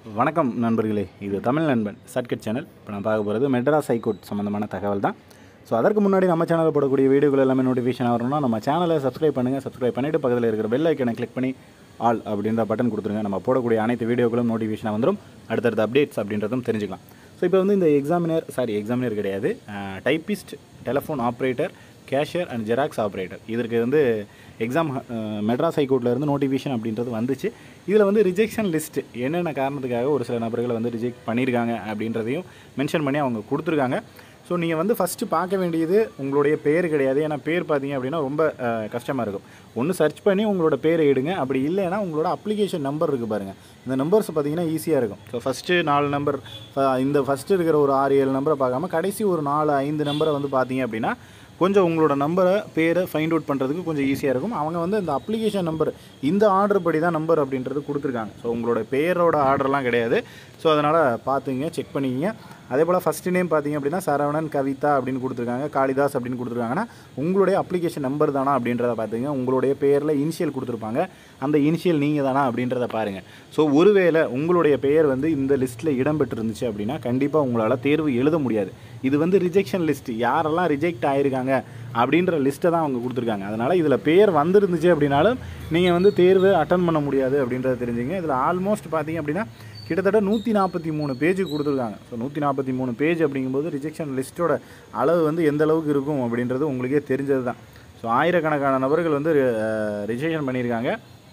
வணக்கம் நண்பர்களே இது தமிழ் நண்பன் சர்க்கட் சேனல் இப்போ நான் பார்க்க போகிறது மெட்ராஸ் ஹைகோர்ட் சம்மந்தமான தகவல் தான் ஸோ அதற்கு முன்னாடி நம்ம சேனலில் போடக்கூடிய வீடியோகள் எல்லாமே நோட்டிஃபிகேஷன் வரணும்னா நம்ம சேனலை சப்ஸ்கிரைப் பண்ணுங்கள் சப்ஸ்கிரைப் பண்ணிவிட்டு பக்கத்தில் இருக்கிற பெல் ஐக்கனை கிளிக் பண்ணி ஆல் அப்படின்ற பட்டன் கொடுத்துருங்க நம்ம போடக்கூடிய அனைத்து வீடியோக்களும் நோட்டிஃபிகேஷனாக வந்துடும் அடுத்தடுத்த அப்டேட்ஸ் அப்படின்றதும் தெரிஞ்சுக்கலாம் ஸோ இப்போ வந்து இந்த எக்ஸாமினர் சாரி எக்ஸாமினர் கிடையாது typist telephone operator cashier and xerox operator இதற்கு வந்து எக்ஸாம் மெட்ராஸ் ஹைகோர்ட்டில் இருந்து நோட்டிஃபிகேஷன் அப்படின்றது வந்துச்சு இதில் வந்து ரிஜெக்ஷன் லிஸ்ட் என்னென்ன காரணத்துக்காக ஒரு சில நபர்களை வந்து ரிஜெக்ட் பண்ணியிருக்காங்க அப்படின்றதையும் மென்ஷன் பண்ணி அவங்க கொடுத்துருக்காங்க ஸோ நீங்கள் வந்து ஃபஸ்ட்டு பார்க்க வேண்டியது உங்களுடைய பேர் கிடையாது ஏன்னா பேர் பார்த்தீங்க அப்படின்னா ரொம்ப அஹ், கஷ்டமாக இருக்கும் ஒன்று சர்ச் பண்ணி உங்களோட பேரை எடுங்க அப்படி இல்லைன்னா உங்களோட அப்ளிகேஷன் நம்பர் இருக்குது பாருங்கள் இந்த நம்பர்ஸ் பார்த்தீங்கன்னா ஈஸியாக இருக்கும் ஸோ ஃபஸ்ட்டு நாலு நம்பர் இந்த ஃபஸ்ட்டு இருக்கிற ஒரு ஆறு ஏழு நம்பரை பார்க்காம கடைசி ஒரு நாலு ஐந்து நம்பரை வந்து பார்த்தீங்க அப்படின்னா கொஞ்சம் உங்களோட நம்பரை பேரை ஃபைண்ட் அவுட் பண்ணுறதுக்கு கொஞ்சம் ஈஸியாக இருக்கும் அவங்க வந்து இந்த அப்ளிகேஷன் நம்பர் இந்த ஆர்டர் படி தான் நம்பர் அப்படின்றது கொடுத்துருக்காங்க ஸோ உங்களோட பேரோட ஆர்டர்லாம் கிடையாது ஸோ அதனால் பார்த்துங்க செக் பண்ணிக்கிங்க அதே போல் ஃபஸ்ட்டு நேம் பார்த்தீங்க அப்படின்னா சரவணன் கவிதா அப்படின்னு கொடுத்துருக்காங்க காளிதாஸ் அப்படின்னு கொடுத்துருக்காங்கன்னா உங்களுடைய அப்ளிகேஷன் நம்பர் தானா அப்படின்றத பார்த்துங்க உங்களுடைய பேரில் இனிஷியல் கொடுத்துருப்பாங்க அந்த இனிஷியல் நீங்கள் தானா அப்படின்றத பாருங்கள் ஸோ ஒருவேளை உங்களுடைய பெயர் வந்து இந்த லிஸ்ட்டில் இடம்பெற்றிருந்துச்சு அப்படின்னா கண்டிப்பாக உங்களால் தேர்வு எழுத முடியாது இது வந்து ரிஜெக்ஷன் லிஸ்ட் யாரெல்லாம் ரிஜெக்ட் ஆயிருக்காங்க அப்படின்ற லிஸ்ட்டை தான் அவங்க கொடுத்துருக்காங்க அதனால் இதில் பேர் வந்துருந்துச்சு அப்படின்னாலும் நீங்கள் வந்து தேர்வு அட்டன் பண்ண முடியாது அப்படின்றத தெரிஞ்சுங்க இதில் ஆல்மோஸ்ட் பார்த்தீங்க அப்படின்னா கிட்டத்தட்ட நூற்றி நாற்பத்தி மூணு பேஜ் கொடுத்துருக்காங்க ஸோ நூற்றி நாற்பத்தி மூணு பேஜ் அப்படிங்கும்போது ரிஜெக்ஷன் லிஸ்ட்டோட அளவு வந்து எந்த அளவுக்கு இருக்கும் அப்படின்றது உங்களுக்கே தெரிஞ்சது தான் ஸோ ஆயிரக்கணக்கான நபர்கள் வந்து ரிஜெக்ஷன் பண்ணியிருக்காங்க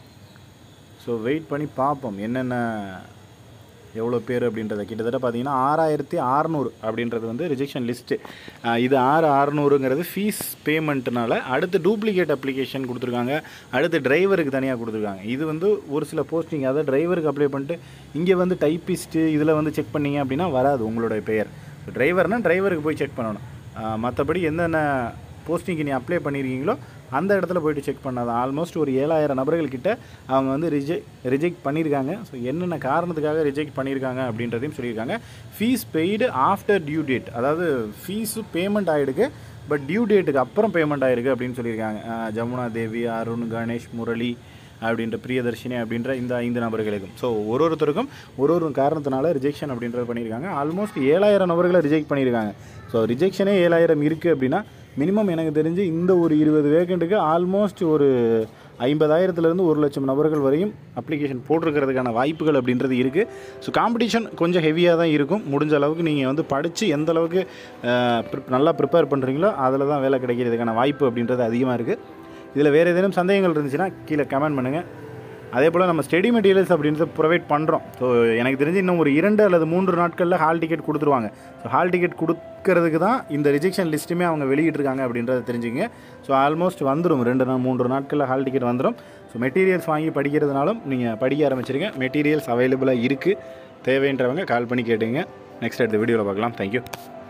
ஸோ வெயிட் பண்ணி பார்ப்போம் என்னென்ன எவ்வளோ பேர் அப்படின்றத கிட்டத்தட்ட பார்த்தீங்கன்னா ஆறாயிரத்தி அறநூறு அப்படின்றது வந்து ரிஜெக்ஷன் லிஸ்ட்டு இது ஆறு அறநூறுங்கிறது ஃபீஸ் பேமெண்ட்னால அடுத்து டூப்ளிகேட் அப்ளிகேஷன் கொடுத்துருக்காங்க அடுத்து டிரைவருக்கு தனியாக கொடுத்துருக்காங்க இது வந்து ஒரு சில போஸ்டிங் அதாவது டிரைவருக்கு அப்ளை பண்ணிட்டு இங்கே வந்து டைப்பிஸ்ட்டு இதில் வந்து செக் பண்ணீங்க அப்படின்னா வராது உங்களுடைய பெயர் டிரைவர்னால் டிரைவருக்கு போய் செக் பண்ணணும் மற்றபடி என்னென்ன போஸ்டிங்க்கு நீ அப்ளை பண்ணியிருக்கீங்களோ அந்த இடத்துல போயிட்டு செக் பண்ணாதான் ஆல்மோஸ்ட் ஒரு ஏழாயிரம் நபர்கள் கிட்ட அவங்க வந்து ரிஜெக்ட் ரிஜெக்ட் பண்ணியிருக்காங்க ஸோ என்னென்ன காரணத்துக்காக ரிஜெக்ட் பண்ணியிருக்காங்க அப்படின்றதையும் சொல்லியிருக்காங்க fees paid after due date அதாவது ஃபீஸு பேமெண்ட் ஆகிடுக்கு பட் டியூ டேட்டுக்கு அப்புறம் பேமெண்ட் ஆகிருக்கு அப்படின்னு சொல்லியிருக்காங்க அஹ் ஜமுனா தேவி அருண் கணேஷ் முரளி அப்படின்ற பிரியதர்ஷினி அப்படின்ற இந்த ஐந்து நபர்களுக்கும் ஸோ ஒரு ஒருத்தருக்கும் ஒரு ஒரு காரணத்தினால ரிஜெக்ஷன் அப்படின்றது பண்ணியிருக்காங்க ஆல்மோஸ்ட் ஏழாயிரம் நபர்களை ரிஜெக்ட் பண்ணியிருக்காங்க ஸோ ரிஜெக்ஷனே ஏழாயிரம் இருக்குது அப்படின்னா மினிமம் எனக்கு தெரிஞ்சு இந்த ஒரு இருபது வேக்கண்ட்டுக்கு ஆல்மோஸ்ட் ஒரு ஐம்பதாயிரத்துலேருந்து ஒரு லட்சம் நபர்கள் வரையும் அப்ளிகேஷன் போட்டிருக்கிறதுக்கான வாய்ப்புகள் அப்படின்றது இருக்குது ஸோ காம்படிஷன் கொஞ்சம் ஹெவியாக தான் இருக்கும் முடிஞ்ச அளவுக்கு நீங்கள் வந்து படித்து எந்த அளவுக்கு அஹ், prep- நல்லா ப்ரிப்பேர் பண்ணுறீங்களோ அதில் தான் வேலை கிடைக்கிறதுக்கான வாய்ப்பு அப்படின்றது அதிகமாக இருக்குது இதில் வேறு ஏதேனும் சந்தேகங்கள் இருந்துச்சுன்னா கீழே கமெண்ட் பண்ணுங்கள் அதே போல் நம்ம ஸ்டடி மெட்டீரியல்ஸ் அப்படின்றத ப்ரொவைட் பண்ணுறோம் ஸோ எனக்கு தெரிஞ்சு இன்னும் ஒரு இரண்டு அல்லது மூன்று நாட்களில் ஹால் டிக்கெட் கொடுத்துருவாங்க ஸோ ஹால் டிக்கெட் கொடுக்கறதுக்கு தான் இந்த ரிஜெக்ஷன் லிஸ்ட்டுமே அவங்க வெளியிட்டிருக்காங்க அப்படின்றத தெரிஞ்சுங்க ஸோ ஆல்மோஸ்ட் வந்துடும் ரெண்டு நாள் மூன்று நாட்களில் ஹால் டிக்கெட் வந்துடும் ஸோ மெட்டீரியல்ஸ் வாங்கி படிக்கிறதுனாலும் நீங்கள் படிக்க ஆரம்பிச்சிருங்க மெட்டீரியல்ஸ் அவைலபிளாக இருக்குது தேவைன்றவங்க கால் பண்ணி கேட்டுங்க நெக்ஸ்ட் அடுத்த வீடியோவில் பார்க்கலாம் தேங்க்யூ